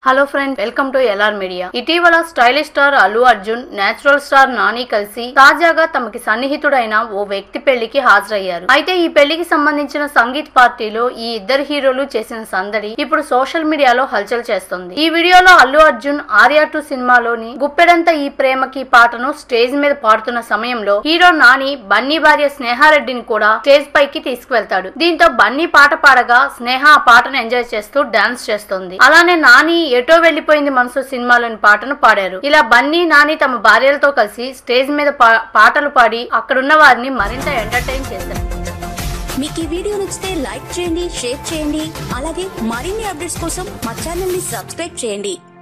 hello friend welcome to LR media ఇటీవల stylish star Allu Arjun natural star Nani కలిసి తాజాగా తమకి సన్నిహితుడైన ఓ వ్యక్తి పెళ్లికి హాజరయ్యారు అయితే ఈ పెళ్లికి సంబంధించిన సంగీత్ పార్టీలో ఈ ఇద్దరు హీరోలు చేసిన సందడి ఇప్పుడు సోషల్ మీడియాలో హల్చల్ చేస్తుంది ఈ వీడియోలో అల్లు అర్జున్ ఆర్యా టూ సినిమాలోని గుప్పెడంత ఈ ప్రేమకి పాటను స్టేజ్ మీద పాడుతున్న సమయంలో హీరో నాని బన్నీ భార్య స్నేహారెడ్డిని కూడా స్టేజ్ పైకి తీసుకువెళ్తాడు దీంతో బన్నీ పాట పాడగా స్నేహ ఆ పాటను ఎంజాయ్ చేస్తూ డాన్స్ చేస్తుంది అలానే నాని ఎటో వెళ్లిపోయింది మనసు సినిమాలోని పాటను పాడారు ఇలా బన్నీ నాని తమ భార్యలతో కలిసి స్టేజ్ మీద పా- పాటలు పాడి అక్కడున్న వారిని మరింత ఎంటర్టైన్ చేశారు మీకు ఈ వీడియో నచ్చితే లైక్ చేయండి షేర్ చేయండి అలాగే మరిన్ని అప్డేట్స్ కోసం మా ఛానల్ ని సబ్స్క్రైబ్ చేయండి